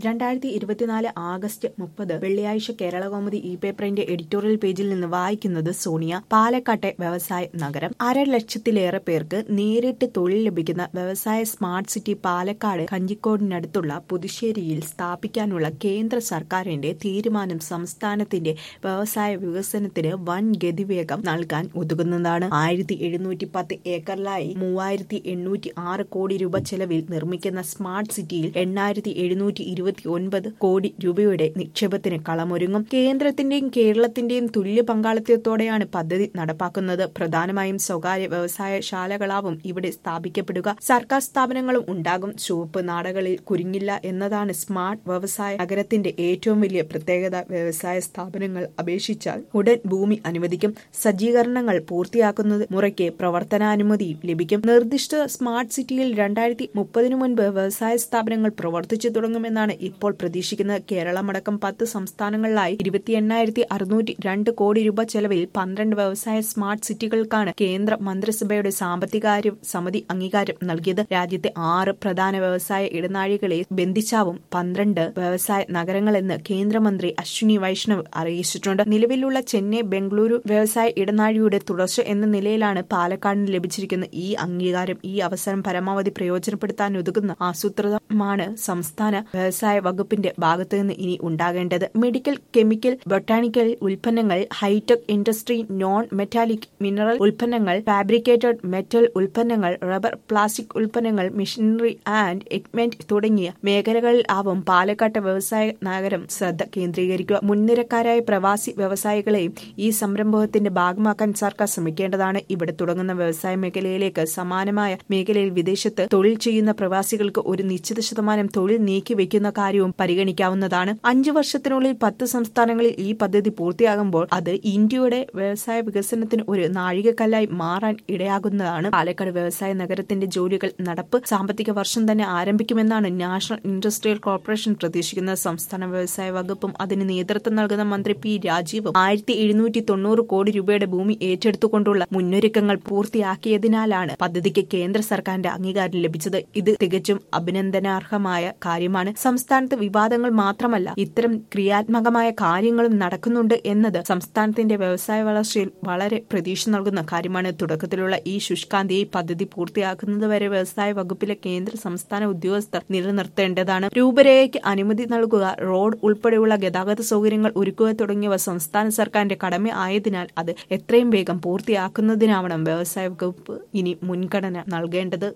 രണ്ടായിരത്തി ഇരുപത്തിനാല് ആഗസ്റ്റ് മുപ്പത് വെള്ളിയാഴ്ച കേരളകൗമുദി ഇ പേപ്പറിന്റെ എഡിറ്റോറിയൽ പേജിൽ നിന്ന് വായിക്കുന്നത് സോണിയ പാലക്കാട്ടെ വ്യവസായ നഗരം അര ലക്ഷത്തിലേറെ പേർക്ക് നേരിട്ട് തൊഴിൽ ലഭിക്കുന്ന വ്യവസായ സ്മാർട്ട് സിറ്റി പാലക്കാട് കഞ്ചിക്കോടിനടുത്തുള്ള പുതുശ്ശേരിയിൽ സ്ഥാപിക്കാനുള്ള കേന്ദ്ര സർക്കാരിന്റെ തീരുമാനം സംസ്ഥാനത്തിന്റെ വ്യവസായ വികസനത്തിന് വൻ ഗതിവേഗം നൽകാൻ ഉതകുന്നതാണ് ആയിരത്തി എഴുന്നൂറ്റി പത്ത് ഏക്കറിലായി മൂവായിരത്തി എണ്ണൂറ്റി ആറ് കോടി രൂപ ചെലവിൽ നിർമ്മിക്കുന്ന സ്മാർട്ട് സിറ്റിയിൽ എണ്ണായിരത്തി എഴുന്നൂറ്റി ഇരുപത്തി ഒൻപത് കോടി രൂപയുടെ നിക്ഷേപത്തിന് കളമൊരുങ്ങും കേന്ദ്രത്തിന്റെയും കേരളത്തിന്റെയും തുല്യ പങ്കാളിത്തത്തോടെയാണ് പദ്ധതി നടപ്പാക്കുന്നത് പ്രധാനമായും സ്വകാര്യ വ്യവസായ ശാലകളാവും ഇവിടെ സ്ഥാപിക്കപ്പെടുക സർക്കാർ സ്ഥാപനങ്ങളും ഉണ്ടാകും ചുവപ്പ് നാടകളിൽ കുരുങ്ങില്ല എന്നതാണ് സ്മാർട്ട് വ്യവസായ നഗരത്തിന്റെ ഏറ്റവും വലിയ പ്രത്യേകത വ്യവസായ സ്ഥാപനങ്ങൾ അപേക്ഷിച്ചാൽ ഉടൻ ഭൂമി അനുവദിക്കും സജ്ജീകരണങ്ങൾ പൂർത്തിയാക്കുന്നത് മുറയ്ക്ക് പ്രവർത്തനാനുമതി ലഭിക്കും നിർദ്ദിഷ്ട സ്മാർട്ട് സിറ്റിയിൽ രണ്ടായിരത്തി മുപ്പതിനു മുൻപ് വ്യവസായ സ്ഥാപനങ്ങൾ പ്രവർത്തിച്ചു തുടങ്ങുമെന്നാണ് ഇപ്പോൾ പ്രതീക്ഷിക്കുന്നത് കേരളമടക്കം പത്ത് സംസ്ഥാനങ്ങളിലായി ഇരുപത്തി എണ്ണായിരത്തി അറുന്നൂറ്റി രണ്ട് കോടി രൂപ ചെലവിൽ പന്ത്രണ്ട് വ്യവസായ സ്മാർട്ട് സിറ്റികൾക്കാണ് കേന്ദ്ര മന്ത്രിസഭയുടെ സാമ്പത്തികാര്യ സമിതി അംഗീകാരം നൽകിയത് രാജ്യത്തെ ആറ് പ്രധാന വ്യവസായ ഇടനാഴികളെ ബന്ധിച്ചാവും പന്ത്രണ്ട് വ്യവസായ നഗരങ്ങളെന്ന് കേന്ദ്രമന്ത്രി അശ്വിനി വൈഷ്ണവ് അറിയിച്ചിട്ടുണ്ട് നിലവിലുള്ള ചെന്നൈ ബംഗളൂരു വ്യവസായ ഇടനാഴിയുടെ തുടർച്ച എന്ന നിലയിലാണ് പാലക്കാടിന് ലഭിച്ചിരിക്കുന്ന ഈ അംഗീകാരം ഈ അവസരം പരമാവധി പ്രയോജനപ്പെടുത്താൻ ഉതകുന്ന ആസൂത്രിതമാണ് സംസ്ഥാന വ്യവസായ വകുപ്പിന്റെ ഭാഗത്തുനിന്ന് ഇനി ഉണ്ടാകേണ്ടത് മെഡിക്കൽ കെമിക്കൽ ബൊട്ടാണിക്കൽ ഉൽപ്പന്നങ്ങൾ hitech industry non metallic mineral ഉൽപ്പന്നങ്ങൾ ഫാബ്രിക്കേറ്റഡ് മെറ്റൽ ഉൽപ്പന്നങ്ങൾ റബ്ബർ പ്ലാസ്റ്റിക് ഉൽപ്പന്നങ്ങൾ മെഷീനറി ആൻഡ് എക്യുപ്മെന്റ് തുടങ്ങിയ മേഖലകളിൽ ആവും പാലക്കാട്ട് വ്യവസായ നഗരം ശ്രദ്ധ കേന്ദ്രീകരിക്കുക മുൻനിരക്കാരായ പ്രവാസി വ്യവസായികളെയും ഈ സംരംഭത്തിന്റെ ഭാഗമാക്കാൻ സർക്കാർ ശ്രമിക്കേണ്ടതാണ് ഇവിടെ തുടങ്ങുന്ന വ്യവസായ മേഖലയിലേക്ക് സമാനമായ മേഖലയിൽ വിദേശത്ത് തൊഴിൽ ചെയ്യുന്ന പ്രവാസികൾക്ക് ഒരു നിശ്ചിത ശതമാനം തൊഴിൽ നീക്കിവെക്കുന്ന കാര്യവും പരിഗണിക്കാവുന്നതാണ് അഞ്ചു വർഷത്തിനുള്ളിൽ പത്ത് സംസ്ഥാനങ്ങളിൽ ഈ പദ്ധതി പൂർത്തിയാകുമ്പോൾ അത് ഇന്ത്യയുടെ വ്യവസായ വികസനത്തിന് ഒരു നാഴികക്കല്ലായി മാറാൻ ഇടയാകുന്നതാണ് പാലക്കാട് വ്യവസായ നഗരത്തിന്റെ ജോലികൾ നടപ്പ് സാമ്പത്തിക വർഷം തന്നെ ആരംഭിക്കുമെന്നാണ് നാഷണൽ ഇൻഡസ്ട്രിയൽ കോർപ്പറേഷൻ പ്രതീക്ഷിക്കുന്നത് സംസ്ഥാന വ്യവസായ വകുപ്പും അതിന് നേതൃത്വം നൽകുന്ന മന്ത്രി പി രാജീവും ആയിരത്തി എഴുന്നൂറ്റി തൊണ്ണൂറ് കോടി രൂപയുടെ ഭൂമി ഏറ്റെടുത്തുകൊണ്ടുള്ള മുന്നൊരുക്കങ്ങൾ പൂർത്തിയാക്കിയതിനാലാണ് പദ്ധതിക്ക് കേന്ദ്ര സർക്കാരിന്റെ അംഗീകാരം ലഭിച്ചത് ഇത് തികച്ചും അഭിനന്ദനാർഹമായ കാര്യമാണ് സംസ്ഥാനത്ത് വിവാദങ്ങൾ മാത്രമല്ല ഇത്തരം ക്രിയാത്മകമായ കാര്യങ്ങളും നടക്കുന്നുണ്ട് എന്നത് സംസ്ഥാനത്തിന്റെ വ്യവസായ വളർച്ചയിൽ വളരെ പ്രതീക്ഷ നൽകുന്ന കാര്യമാണ് തുടക്കത്തിലുള്ള ഈ ശുഷ്കാന്തി ഈ പദ്ധതി പൂർത്തിയാക്കുന്നതുവരെ വ്യവസായ വകുപ്പിലെ കേന്ദ്ര സംസ്ഥാന ഉദ്യോഗസ്ഥർ നിലനിർത്തേണ്ടതാണ് രൂപരേഖയ്ക്ക് അനുമതി നൽകുക റോഡ് ഉൾപ്പെടെയുള്ള ഗതാഗത സൗകര്യങ്ങൾ ഒരുക്കുക തുടങ്ങിയവ സംസ്ഥാന സർക്കാരിന്റെ കടമ ആയതിനാൽ അത് എത്രയും വേഗം പൂർത്തിയാക്കുന്നതിനാവണം വ്യവസായ വകുപ്പ് ഇനി മുൻഗണന നൽകേണ്ടത്